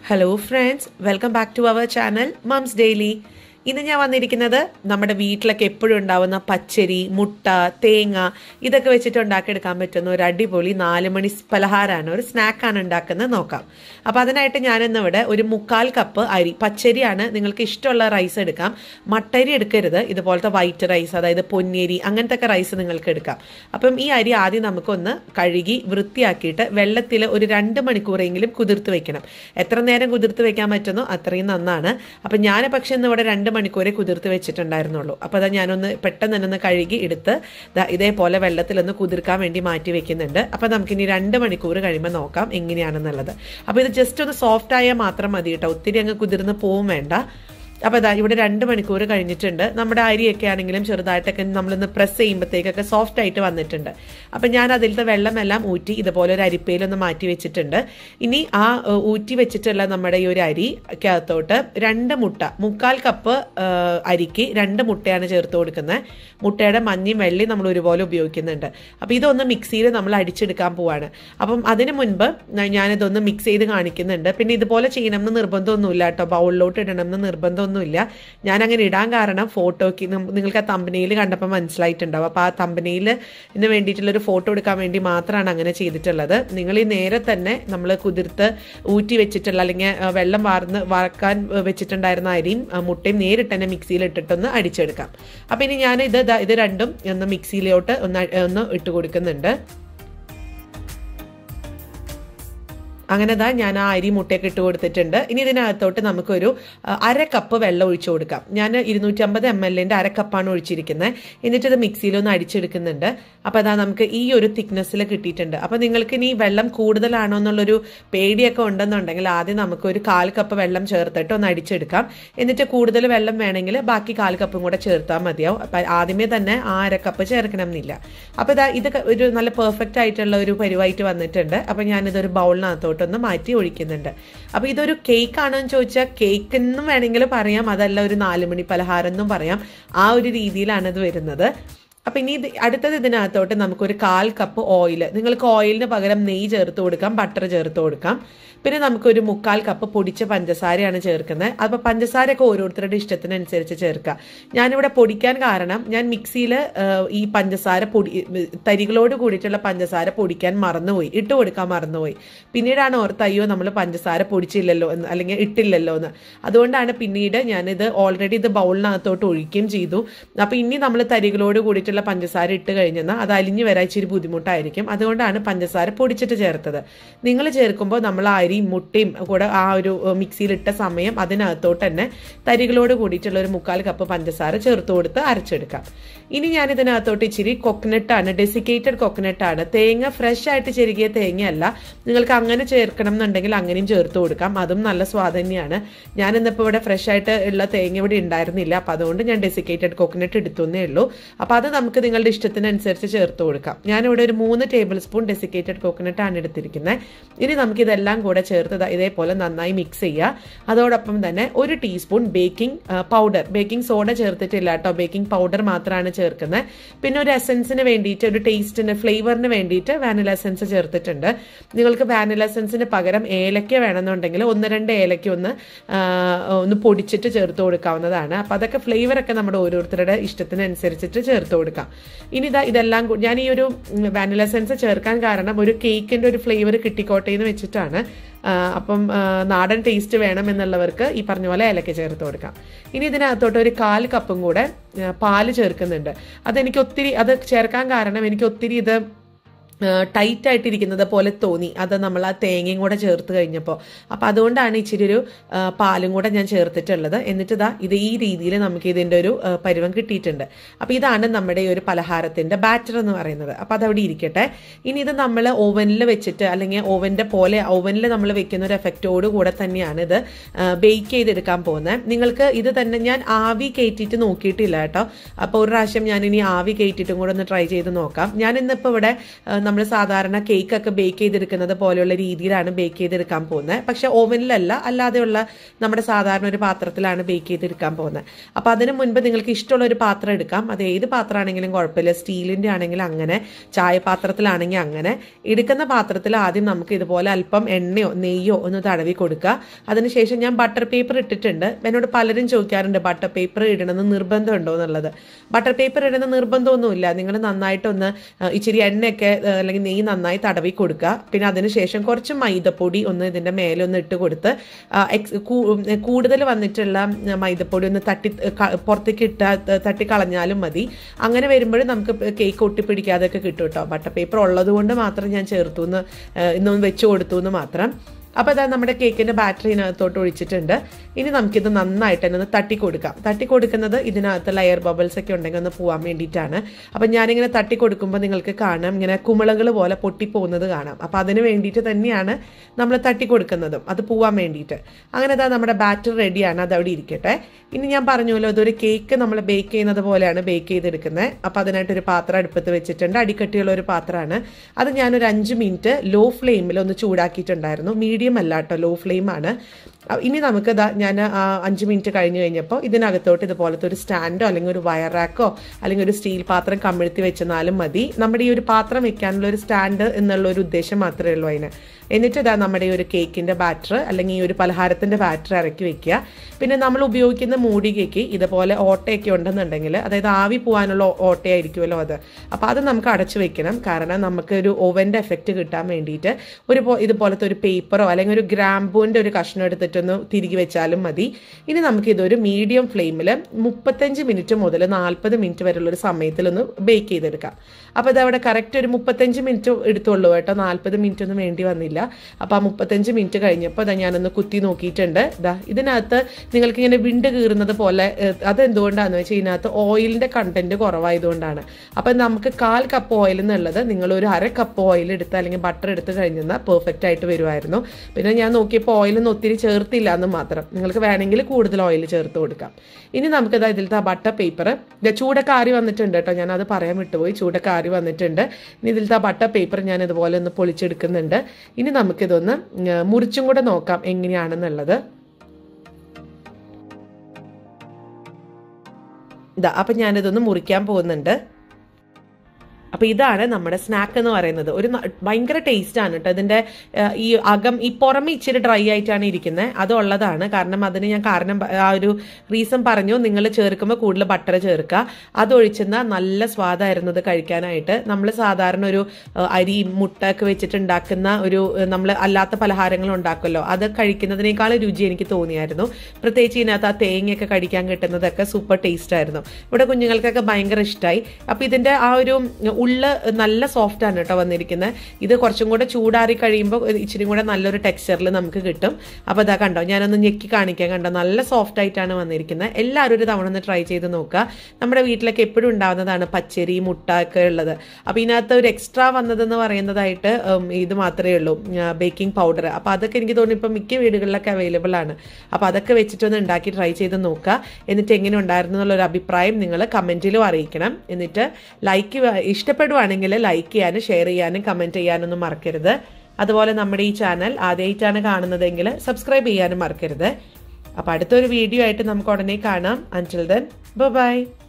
hello friends welcome back to our channel moms daily ഇന്ന് ഞാൻ വന്നിരിക്കുന്നത് നമ്മുടെ വീട്ടിലൊക്കെ എപ്പോഴും ഉണ്ടാവുന്ന പച്ചരി മുട്ട തേങ്ങ ഇതൊക്കെ വെച്ചിട്ട് ഉണ്ടാക്കിയെടുക്കാൻ പറ്റുന്ന ഒരു അടിപൊളി നാല് മണി പലഹാരമാണ് ഒരു സ്നാക്കാണ് ഉണ്ടാക്കുന്നത് നോക്കാം അപ്പോൾ അതിനായിട്ട് ഞാനിന്ന് ഇവിടെ ഒരു മുക്കാൽ കപ്പ് അരി പച്ചരിയാണ് നിങ്ങൾക്ക് ഇഷ്ടമുള്ള റൈസ് എടുക്കാം മട്ടരി എടുക്കരുത് ഇതുപോലത്തെ വൈറ്റ് റൈസ് അതായത് പൊന്നിയരി അങ്ങനത്തെ ഒക്കെ റൈസ് നിങ്ങൾക്ക് എടുക്കാം അപ്പം ഈ അരി ആദ്യം നമുക്കൊന്ന് കഴുകി വൃത്തിയാക്കിയിട്ട് വെള്ളത്തിൽ ഒരു രണ്ട് മണിക്കൂറെങ്കിലും കുതിർത്ത് വെക്കണം എത്ര നേരം കുതിർത്ത് വെക്കാൻ പറ്റുന്നോ അത്രയും നന്നാണ് അപ്പം ഞാൻ പക്ഷേ ഇന്ന് ഇവിടെ രണ്ട് മണിക്കൂറെ കുതിർത്ത് വെച്ചിട്ടുണ്ടായിരുന്നുള്ളൂ അപ്പോൾ അതാ ഞാനൊന്ന് പെട്ടെന്ന് തന്നെ ഒന്ന് കഴുകി എടുത്ത് ദാ ഇതേപോലെ വെള്ളത്തിലൊന്ന് കുതിർക്കാൻ വേണ്ടി മാറ്റി വെക്കുന്നുണ്ട് അപ്പോൾ നമുക്കിനി രണ്ട് മണിക്കൂർ കഴിയുമ്പോൾ നോക്കാം എങ്ങനെയാണെന്നുള്ളത് അപ്പോൾ ഇത് ജസ്റ്റ് ഒന്ന് സോഫ്റ്റ് ആയാൽ മാത്രം മതി കേട്ടോ ഒത്തിരി അങ്ങ് കുതിർന്ന് പോവും വേണ്ട അപ്പോൾ ഇതാ ഇവിടെ രണ്ട് മണിക്കൂർ കഴിഞ്ഞിട്ടുണ്ട് നമ്മുടെ അരിയൊക്കെ ആണെങ്കിലും ചെറുതായിട്ടൊക്കെ നമ്മളൊന്ന് പ്രസ് ചെയ്യുമ്പോഴത്തേക്കൊക്കെ സോഫ്റ്റ് ആയിട്ട് വന്നിട്ടുണ്ട് അപ്പം ഞാൻ അതിലത്തെ വെള്ളമെല്ലാം ഊറ്റി ഇതുപോലെ ഒരു അരിപ്പയിലൊന്ന് മാറ്റി വെച്ചിട്ടുണ്ട് ഇനി ആ ഏഹ്, ഊറ്റി വെച്ചിട്ടുള്ള നമ്മുടെ ഈ ഒരു അരിക്കകത്തോട്ട് രണ്ട് മുട്ട മുക്കാൽ കപ്പ് ഏഹ്, അരിക്ക് രണ്ട് മുട്ടയാണ് ചേർത്ത് കൊടുക്കുന്നത് മുട്ടയുടെ മഞ്ഞയും വെള്ളയും നമ്മൾ ഒരുപോലെ ഉപയോഗിക്കുന്നുണ്ട് അപ്പോൾ ഇതൊന്ന് മിക്സിയിൽ നമ്മൾ അടിച്ചെടുക്കാൻ പോവാണ് അപ്പം അതിന് മുൻപ് ന- ഞാനിതൊന്ന് മിക്സ് ചെയ്ത് കാണിക്കുന്നുണ്ട് പിന്നെ ഇതുപോലെ ചെയ്യണമെന്ന് നിർബന്ധമൊന്നുമില്ല കേട്ടോ ബൗളിലോട്ട് ഇടണമെന്ന് നിർബന്ധമൊന്നുമില്ല ഞാൻ അങ്ങനെ ഇടാൻ കാരണം ഫോട്ടോയ്ക്ക് നം- നിങ്ങൾക്ക് ആ തമ്പനയിൽ കണ്ടപ്പോൾ മനസ്സിലായിട്ടുണ്ടാവും അപ്പോൾ ആ തമ്പനയിലിന് വേണ്ടിയിട്ടുള്ളൊരു ഫോട്ടോ എടുക്കാൻ വേണ്ടി മാത്രമാണ് അങ്ങനെ ചെയ്തിട്ടുള്ളത് നിങ്ങൾ ഈ നേരെ തന്നെ നമ്മൾ കുതിർത്ത് ഊറ്റി വെച്ചിട്ടുള്ള അല്ലെങ്കിൽ ആ, വെള്ളം വാർന്ന് വറക്കാൻ വെച്ചിട്ടുണ്ടായിരുന്ന അരിയും ആ, മുട്ടയും നേരിട്ട് തന്നെ മിക്സിയിൽ ഇട്ടിട്ടൊന്ന് അടിച്ചെടുക്കാം അപ്പോൾ ഇനി ഞാൻ ഇത് ദാ ഇത് രണ്ടും ഒന്ന് മിക്സിയിലോട്ട് ഒന്ന് അ- ഒന്ന് ഇട്ട് കൊടുക്കുന്നുണ്ട് അങ്ങനെ ദാ ഞാൻ ആ അരി മുട്ടയൊക്കെ ഇട്ട് കൊടുത്തിട്ടുണ്ട് ഇനി ഇതിനകത്തോട്ട് നമുക്കൊരു ആ, അര കപ്പ് വെള്ളം ഒഴിച്ചു കൊടുക്കാം ഞാൻ ഇരുന്നൂറ്റമ്പത് എം എല്ലിൻ്റെ അര കപ്പാണ് ഒഴിച്ചിരിക്കുന്നത് എന്നിട്ട് ഇത് മിക്സിയിലൊന്ന് അടിച്ചെടുക്കുന്നുണ്ട് അപ്പോൾ അതാ നമുക്ക് ഈ ഒരു തിക്നെസ്സിൽ കിട്ടിയിട്ടുണ്ട് അപ്പോൾ നിങ്ങൾക്ക് ഇനി വെള്ളം കൂടുതലാണോ എന്നുള്ളൊരു പേടിയൊക്കെ ഉണ്ടെന്നുണ്ടെങ്കിൽ ആദ്യം നമുക്ക് ഒരു കാൽ കപ്പ് വെള്ളം ചേർത്തിട്ട് ഒന്ന് അടിച്ചെടുക്കാം എന്നിട്ട് കൂടുതൽ വെള്ളം വേണമെങ്കിൽ ബാക്കി കാൽ കപ്പും കൂടെ ചേർത്താൽ മതിയാവും അപ്പം ആദ്യമേ തന്നെ ആ അര കപ്പ് ചേർക്കണം എന്നില്ല അപ്പോൾ ഇതാ ഇത് ഒരു നല്ല പെർഫെക്റ്റ് ആയിട്ടുള്ള ഒരു പരിവായിട്ട് വന്നിട്ടുണ്ട് അപ്പോൾ ഞാനിതൊരു ബൗളിനകത്തോട്ടൊന്ന് മാറ്റി ഒഴിക്കുന്നുണ്ട് അപ്പോൾ ഇതൊരു കേക്ക് ആണോ എന്ന് ചോദിച്ചാൽ കേക്ക് എന്നും വേണമെങ്കിൽ പറയാം അതല്ല ഒരു നാലുമണി പലഹാരം എന്നും പറയാം ആ ഒരു രീതിയിലാണ് ഇത് വരുന്നത് അപ്പം ഇനി ഇത് അടുത്തത് ഇതിനകത്തോട്ട് നമുക്കൊരു കാൽ കപ്പ് ഓയിൽ നിങ്ങൾക്ക് ഓയിലിന് പകരം നെയ്യ് ചേർത്ത് കൊടുക്കാം ബട്ടർ ചേർത്ത് കൊടുക്കാം പിന്നെ നമുക്കൊരു മുക്കാൽ കപ്പ് പൊടിച്ച പഞ്ചസാരയാണ് ചേർക്കുന്നത് അപ്പോൾ പഞ്ചസാരയൊക്കെ ഓരോരുത്തരുടെ ഇഷ്ടത്തിനനുസരിച്ച് ചേർക്കുക ഞാനിവിടെ പൊടിക്കാൻ കാരണം ഞാൻ മിക്സിയിൽ ഈ പഞ്ചസാര പൊടി തരികളോട് കൂടിയിട്ടുള്ള പഞ്ചസാര പൊടിക്കാൻ മറന്നുപോയി ഇട്ട് കൊടുക്കാൻ മറന്നുപോയി പിന്നീടാണ് ഓർത്ത് അയ്യോ നമ്മൾ പഞ്ചസാര പൊടിച്ചില്ലല്ലോ എന്ന് അല്ലെങ്കിൽ ഇട്ടില്ലല്ലോ എന്ന് അതുകൊണ്ടാണ് പിന്നീട് ഞാനിത് ഓൾറെഡി ഇത് ബൗളിനകത്തോട്ട് ഒഴിക്കുകയും ചെയ്തു അപ്പോൾ ഇനി നമ്മൾ തരികളോട് കൂടിയിട്ടുള്ള പഞ്ചസാര ഇട്ട് കഴിഞ്ഞെന്നാൽ അത് അലിഞ്ഞു വരാൻ ഇച്ചിരി ബുദ്ധിമുട്ടായിരിക്കും അതുകൊണ്ടാണ് പഞ്ചസാര പൊടിച്ചിട്ട് ചേർത്തത് നിങ്ങൾ ചേർക്കുമ്പോൾ നമ്മൾ ആ അരിയും മുട്ടയും കൂടെ ആ ഒരു ഏഹ്, മിക്സിയിലിട്ട സമയം അതിനകത്തോട്ട് തന്നെ തരികളോട് കൂടിയിട്ടുള്ള ഒരു മുക്കാൽ കപ്പ് പഞ്ചസാര ചേർത്ത് കൊടുത്ത് അരച്ചെടുക്കാം ഇനി ഞാൻ ഇതിനകത്തോട്ട് ഇച്ചിരി കൊക്കനട്ടാണ് ഡെസിക്കേറ്റഡ് കൊക്കനട്ടാണ് തേങ്ങ ഫ്രഷ് ആയിട്ട് ചെരുകിയ തേങ്ങയല്ല നിങ്ങൾക്ക് അങ്ങനെ ചേർക്കണം എന്നുണ്ടെങ്കിൽ അങ്ങനെയും ചേർത്ത് കൊടുക്കാം അതും നല്ല സ്വാദ് തന്നെയാണ് ഞാൻ ഇന്നിപ്പോൾ ഇവിടെ ഫ്രഷ് ആയിട്ട് ഉള്ള തേങ്ങ ഇവിടെ ഉണ്ടായിരുന്നില്ല അപ്പം അതുകൊണ്ട് ഞാൻ ഡെസിക്കേറ്റഡ് കോക്കനട്ട് എടുത്തുന്നേ ഉള്ളൂ അപ്പോൾ അത് നമുക്ക് നിങ്ങളുടെ ഇഷ്ടത്തിനനുസരിച്ച് ചേർത്ത് കൊടുക്കാം ഞാനിവിടെ ഒരു മൂന്ന് ടേബിൾ സ്പൂൺ ഡെസിക്കേറ്റഡ് കോക്കനട്ട് ആണ് എടുത്തിരിക്കുന്നത് ഇനി നമുക്ക് ഇതെല്ലാം കൂടെ ചേർത്ത് ദാ ഇതേപോലെ നന്നായി മിക്സ് ചെയ്യുക അതോടൊപ്പം തന്നെ ഒരു teaspoon baking powder baking soda ചേർത്തിട്ടില്ല കേട്ടോ ബേക്കിംഗ് പൗഡർ മാത്രമാണ് ചേർക്കുന്നത് പിന്നെ ഒരു എസൻസിന് വേണ്ടിയിട്ട് ഒരു ടേസ്റ്റിന് ഫ്ലേവറിന് വേണ്ടിയിട്ട് വാനില എസൻസ് ചേർത്തിട്ടുണ്ട് നിങ്ങൾക്ക് വാനില എസൻസിന് പകരം ഏലക്ക വേണമെന്നുണ്ടെങ്കിൽ ഒന്ന് രണ്ട് ഏലക്ക ഒന്ന് ആ, ഒന്ന് പൊടിച്ചിട്ട് ചേർത്ത് കൊടുക്കാവുന്നതാണ് അപ്പോൾ അതൊക്കെ ഫ്ലേവറൊക്കെ നമ്മുടെ ഓരോരുത്തരുടെ ഇഷ്ടത്തിനനുസരിച്ചിട്ട് ചേർത്ത് കൊടുക്കാം ഇനി ഇതാ ഇതെല്ലാം കൂ- ഞാൻ ഈ ഒരു വാനില എസൻസ് ചേർക്കാൻ കാരണം ഒരു കേക്കിൻ്റെ ഒരു ഫ്ലേവർ കിട്ടിക്കോട്ടെ എന്ന് വെച്ചിട്ടാണ് ആ, അപ്പം ആ, നാടൻ ടേസ്റ്റ് വേണം എന്നുള്ളവർക്ക് ഈ പറഞ്ഞ പോലെ ഏലക്ക ചേർത്ത് കൊടുക്കാം ഇനി ഇതിനകത്തോട്ട് ഒരു കാൽ കപ്പും കൂടെ ആ, പാല് ചേർക്കുന്നുണ്ട് അതെനിക്ക് ഒത്തിരി അത് ചേർക്കാൻ കാരണം എനിക്ക് ഒത്തിരി ഇത് ടൈറ്റ് ആയിട്ടിരിക്കുന്നത് പോലെ തോന്നി അത് നമ്മൾ ആ തേങ്ങയും കൂടെ ചേർത്ത് കഴിഞ്ഞപ്പോൾ അപ്പോൾ അതുകൊണ്ടാണ് ഇച്ചിരി ഒരു ആ, പാലും കൂടെ ഞാൻ ചേർത്തിട്ടുള്ളത് എന്നിട്ട് ഇതാ ഇത് ഈ രീതിയിൽ നമുക്ക് ഇതിൻ്റെ ഒരു ആ, പരുവം കിട്ടിയിട്ടുണ്ട് അപ്പോൾ ഇതാണ് നമ്മുടെ ഈ ഒരു പലഹാരത്തിൻ്റെ ബാറ്റർ എന്ന് പറയുന്നത് അപ്പോൾ അതവിടെ ഇരിക്കട്ടെ ഇനി ഇത് നമ്മൾ ഓവനിൽ വെച്ചിട്ട് അല്ലെങ്കിൽ ഓവൻ്റെ പോലെ ഓവനിൽ നമ്മൾ വെക്കുന്ന ഒരു എഫക്റ്റോട് കൂടെ തന്നെയാണ് ഇത് ബേക്ക് ചെയ്തെടുക്കാൻ പോകുന്നത് നിങ്ങൾക്ക് ഇത് തന്നെ ഞാൻ ആവി കയറ്റിയിട്ട് നോക്കിയിട്ടില്ല കേട്ടോ അപ്പോൾ ഒരു പ്രാവശ്യം ഞാൻ ഇനി ആവി കയറ്റിയിട്ടും കൂടെ ഒന്ന് ട്രൈ ചെയ്ത് നോക്കാം ഞാൻ ഇന്നിപ്പോൾ ഇവിടെ ആ, നമ്മൾ സാധാരണ കേക്ക് ഒക്കെ ബേക്ക് ചെയ്തെടുക്കുന്നത് പോലെയുള്ള രീതിയിലാണ് ബേക്ക് ചെയ്തെടുക്കാൻ പോകുന്നത് പക്ഷെ ഓവനിലല്ല അല്ലാതെയുള്ള നമ്മുടെ സാധാരണ ഒരു പാത്രത്തിലാണ് ബേക്ക് ചെയ്തെടുക്കാൻ പോകുന്നത് അപ്പോൾ അതിന് മുൻപ് നിങ്ങൾക്ക് ഇഷ്ടമുള്ള ഒരു പാത്രം എടുക്കാം അത് ഏത് പാത്രമാണെങ്കിലും കുഴപ്പമില്ല സ്റ്റീലിൻ്റെ ആണെങ്കിൽ അങ്ങനെ ചായ പാത്രത്തിലാണെങ്കിൽ അങ്ങനെ എടുക്കുന്ന പാത്രത്തിൽ ആദ്യം നമുക്ക് ഇതുപോലെ അല്പം എണ്ണയോ നെയ്യോ ഒന്ന് തടവി കൊടുക്കുക അതിനുശേഷം ഞാൻ ബട്ടർ പേപ്പർ ഇട്ടിട്ടുണ്ട് എന്നോട് പലരും ചോദിക്കാറുണ്ട് ബട്ടർ പേപ്പർ ഇടണമെന്ന് നിർബന്ധമുണ്ടോ എന്നുള്ളത് ബട്ടർ പേപ്പർ ഇടുന്ന നിർബന്ധമൊന്നുമില്ല നിങ്ങൾ നന്നായിട്ടൊന്ന് ആ, ഇച്ചിരി എണ്ണയൊക്കെ ആ, അല്ലെങ്കിൽ നെയ്യ് നന്നായി തടവി കൊടുക്കുക പിന്നെ അതിനുശേഷം കുറച്ച് മൈദപ്പൊടി ഒന്ന് ഇതിൻ്റെ മേലെ ഒന്ന് ഇട്ട് കൊടുത്ത് ആ, എക്സ് കൂടുതൽ വന്നിട്ടുള്ള മൈദപ്പൊടി ഒന്ന് തട്ടി ക- പുറത്തേക്ക് ഇട്ട തട്ടി കളഞ്ഞാലും മതി അങ്ങനെ വരുമ്പോഴും നമുക്ക് കേക്ക് ഒട്ടിപ്പിടിക്കാതെയൊക്കെ കിട്ടും കേട്ടോ ബട്ടർ പേപ്പർ ഉള്ളത് കൊണ്ട് മാത്രം ഞാൻ ചേർത്തു എന്ന് ഇന്നൊന്ന് വെച്ച് കൊടുത്തു എന്ന് മാത്രം അപ്പോൾ അതാ നമ്മുടെ കേക്കിൻ്റെ ബാറ്ററി ഇതിനകത്തോട്ട് ഒഴിച്ചിട്ടുണ്ട് ഇനി നമുക്കിത് നന്നായിട്ട് തന്നെ ഒന്ന് തട്ടി കൊടുക്കാം തട്ടി കൊടുക്കുന്നത് ഇതിനകത്ത് ലയർ ബബിൾസ് ഒക്കെ ഉണ്ടെങ്കിൽ ഒന്ന് പോകാൻ വേണ്ടിയിട്ടാണ് അപ്പം ഞാനിങ്ങനെ തട്ടി കൊടുക്കുമ്പോൾ നിങ്ങൾക്ക് കാണാം ഇങ്ങനെ കുമിളകൾ പോലെ പൊട്ടിപ്പോകുന്നത് കാണാം അപ്പോൾ അതിന് വേണ്ടിയിട്ട് തന്നെയാണ് നമ്മൾ തട്ടി കൊടുക്കുന്നതും അത് പോവാൻ വേണ്ടിയിട്ട് അങ്ങനെ അതാ നമ്മുടെ ബാറ്റർ റെഡിയാണ് അത് അവിടെ ഇരിക്കട്ടെ ഇനി ഞാൻ പറഞ്ഞല്ലോ ഇതൊരു കേക്ക് നമ്മൾ ബേക്ക് ചെയ്യുന്നത് പോലെയാണ് ബേക്ക് ചെയ്തെടുക്കുന്നത് അപ്പോൾ അതിനായിട്ട് ഒരു പാത്രം അടുപ്പത്ത് വെച്ചിട്ടുണ്ട് അടിക്കട്ടിയുള്ള ഒരു പാത്രമാണ് അത് ഞാനൊരു അഞ്ച് മിനിറ്റ് ലോ ഫ്ലെയിമിൽ ഒന്ന് ചൂടാക്കിയിട്ടുണ്ടായിരുന്നു മീഡിയം അല്ല കേട്ടോ ലോ ഫ്ലെയിമാണ് അ- ഇനി നമുക്ക് ഇതാ ഞാൻ ആ അഞ്ച് മിനിറ്റ് കഴിഞ്ഞ് കഴിഞ്ഞപ്പോൾ ഇതിനകത്തോട്ട് ഇതുപോലത്തെ ഒരു സ്റ്റാൻഡോ അല്ലെങ്കിൽ ഒരു വയർ റാക്കോ അല്ലെങ്കിൽ ഒരു സ്റ്റീൽ പാത്രം കമിഴ്ത്തി വെച്ചെന്നാലും മതി നമ്മുടെ ഈ ഒരു പാത്രം വെക്കാനുള്ള ഒരു സ്റ്റാൻഡ് എന്നുള്ള ഒരു ഉദ്ദേശം മാത്രമേ ഉള്ളൂ അതിന് എന്നിട്ട് ഇതാ നമ്മുടെ ഈ ഒരു കേക്കിന്റെ ബാറ്റർ അല്ലെങ്കിൽ ഈ ഒരു പലഹാരത്തിന്റെ ബാറ്റർ ഇറക്കി വെക്കുക പിന്നെ നമ്മൾ ഉപയോഗിക്കുന്ന മൂടികയ്ക്ക് ഇതുപോലെ ഓട്ടയൊക്കെ ഉണ്ടെന്നുണ്ടെങ്കിൽ അതായത് ആവി പോകാനുള്ള ഓട്ടയായിരിക്കുമല്ലോ അത് അപ്പോൾ അത് നമുക്ക് അടച്ചു വെക്കണം കാരണം നമുക്ക് ഒരു ഓവൻ്റെ എഫക്റ്റ് കിട്ടാൻ വേണ്ടിയിട്ട് ഒരു പോ- ഇതുപോലത്തെ ഒരു പേപ്പറോ അല്ലെങ്കിൽ ഒരു ഗ്രാമ്പൂവിൻ്റെ ഒരു കഷ്ണം എടുത്തിട്ടൊന്ന് തിരികെ വെച്ചാലും മതി ഇനി നമുക്ക് ഇതൊരു മീഡിയം ഫ്ലെയിമിൽ മുപ്പത്തഞ്ച് മിനിറ്റ് മുതൽ നാൽപ്പത് മിനിറ്റ് വരെയുള്ള ഒരു സമയത്തിലൊന്ന് ബേക്ക് ചെയ്തെടുക്കാം അപ്പോൾ ഇതവിടെ കറക്റ്റ് ഒരു മുപ്പത്തഞ്ച് മിനിറ്റ് എടുത്തുള്ളൂ കേട്ടോ നാൽപ്പത് മിനിറ്റ് ഒന്നും വേണ്ടി വന്നില്ല അപ്പോൾ ആ മുപ്പത്തഞ്ച് മിനിറ്റ് കഴിഞ്ഞപ്പോൾ ഇതാ ഞാനൊന്ന് കുത്തി നോക്കിയിട്ടുണ്ട് ഇതാ ഇതിനകത്ത് നിങ്ങൾക്ക് ഇങ്ങനെ വിണ്ട് കീറുന്നത് പോലെ ഏഹ്, അതെന്തുകൊണ്ടാണെന്ന് വെച്ചാൽ ഇതിനകത്ത് ഓയിലിൻ്റെ കണ്ടന്റ് കുറവായതുകൊണ്ടാണ് അപ്പം നമുക്ക് കാൽ കപ്പ് ഓയിൽ എന്നുള്ളത് നിങ്ങൾ ഒരു അര കപ്പ് ഓയിൽ എടുത്ത് അല്ലെങ്കിൽ ബട്ടർ എടുത്ത് കഴിഞ്ഞാൽ പെർഫെക്റ്റ് ആയിട്ട് വരുമായിരുന്നു പിന്നെ ഞാൻ നോക്കിയപ്പോൾ ഓയിലൊന്നും ഒത്തിരി ചേർത്തില്ല എന്ന് മാത്രം നിങ്ങൾക്ക് വേണമെങ്കിൽ കൂടുതൽ ഓയിൽ ചേർത്ത് കൊടുക്കാം ഇനി നമുക്കിതാ ഇതിലത്തെ ആ ബട്ടർ പേപ്പർ ചൂടൊക്കെ ആറി വന്നിട്ടുണ്ട് കേട്ടോ ഞാൻ അത് പറയാൻ വിട്ടുപോയി ചൂടൊക്കെ ആറി വന്നിട്ടുണ്ട് ഇനി ഇതിലത്തെ ആ ബട്ടർ പേപ്പർ ഞാൻ ഇതുപോലെ ഒന്ന് പൊളിച്ചെടുക്കുന്നുണ്ട് ഇനി നമുക്കിതൊന്ന് ഉം, മുറിച്ചും കൂടെ നോക്കാം എങ്ങനെയാണെന്നുള്ളത് ഇതാ അപ്പം ഞാനിതൊന്ന് മുറിക്കാൻ പോകുന്നുണ്ട് അപ്പോൾ ഇതാണ് നമ്മുടെ സ്നാക്ക് എന്ന് പറയുന്നത് ഒരു ന- ഭയങ്കര ടേസ്റ്റ് ആണ് കേട്ടോ ഇതിന്റെ ആ, ഈ അകം ഈ പുറമെ ഇച്ചിരി ഡ്രൈ ആയിട്ടാണ് ഇരിക്കുന്നത് അത് ഉള്ളതാണ് കാരണം അതിന് ഞാൻ കാരണം പ- ആ ഒരു റീസൺ പറഞ്ഞു നിങ്ങൾ ചേർക്കുമ്പോൾ കൂടുതൽ ബട്ടർ ചേർക്കുക അതൊഴിച്ചെന്ന നല്ല സ്വാദായിരുന്നു ഇത് കഴിക്കാനായിട്ട് നമ്മൾ സാധാരണ ഒരു ആ, അരി മുട്ട ഒക്കെ വെച്ചിട്ട് ഉണ്ടാക്കുന്ന ഒരു നമ്മൾ അല്ലാത്ത പലഹാരങ്ങൾ ഉണ്ടാക്കുമല്ലോ അത് കഴിക്കുന്നതിനേക്കാൾ രുചി എനിക്ക് തോന്നിയായിരുന്നു പ്രത്യേകിച്ച് ഇതിനകത്ത് ആ തേങ്ങയൊക്കെ കഴിക്കാൻ കിട്ടുന്നതൊക്കെ സൂപ്പർ ടേസ്റ്റ് ആയിരുന്നു ഇവിടെ കുഞ്ഞുങ്ങൾക്കൊക്കെ ഭയങ്കര ഇഷ്ടമായി അപ്പോൾ ഇതിന്റെ ആ ഒരു ഉള്ള് നല്ല സോഫ്റ്റ് ആണ് കേട്ടോ വന്നിരിക്കുന്നത് ഇത് കുറച്ചും കൂടെ ചൂടാറി കഴിയുമ്പോൾ ഇച്ചിരി കൂടെ നല്ലൊരു ടെക്സ്ചറിൽ നമുക്ക് കിട്ടും അപ്പോൾ ഇതാ കണ്ടോ ഞാനൊന്ന് ഞെക്കി കാണിക്കാൻ കണ്ടോ നല്ല സോഫ്റ്റ് ആയിട്ടാണ് വന്നിരിക്കുന്നത് എല്ലാവരും ഒരു തവണ ഒന്ന് ട്രൈ ചെയ്ത് നോക്കുക നമ്മുടെ വീട്ടിലൊക്കെ എപ്പോഴും ഉണ്ടാവുന്നതാണ് പച്ചരി മുട്ട ഒക്കെ ഉള്ളത് അപ്പോൾ ഇതിനകത്ത് ഒരു എക്സ്ട്രാ വന്നതെന്ന് പറയുന്നതായിട്ട് ഉം, ഇത് മാത്രമേ ഉള്ളൂ ബേക്കിംഗ് പൗഡർ അപ്പോൾ അതൊക്കെ എനിക്ക് തോന്നുന്നു ഇപ്പം മിക്ക വീടുകളിലൊക്കെ അവൈലബിൾ ആണ് അപ്പോൾ അതൊക്കെ വെച്ചിട്ടൊന്ന് ഉണ്ടാക്കി ട്രൈ ചെയ്ത് നോക്കുക എന്നിട്ട് എങ്ങനെ ഉണ്ടായിരുന്നു എന്നുള്ളൊരു അഭിപ്രായം നിങ്ങൾ കമൻറ്റിലും അറിയിക്കണം എന്നിട്ട് ലൈക്ക് ഇഷ്ടപ്പെടുവാണെങ്കിൽ ലൈക്ക് ചെയ്യാനും ഷെയർ ചെയ്യാനും കമൻറ്റ് ചെയ്യാനൊന്നും മറക്കരുത് അതുപോലെ നമ്മുടെ ഈ ചാനൽ ആദ്യമായിട്ടാണ് കാണുന്നതെങ്കിൽ സബ്സ്ക്രൈബ് ചെയ്യാനും മറക്കരുത് അപ്പോൾ അടുത്തൊരു വീഡിയോ ആയിട്ട് നമുക്ക് ഉടനെ കാണാം അൻറ്റിൽ ദെൻ ബൈ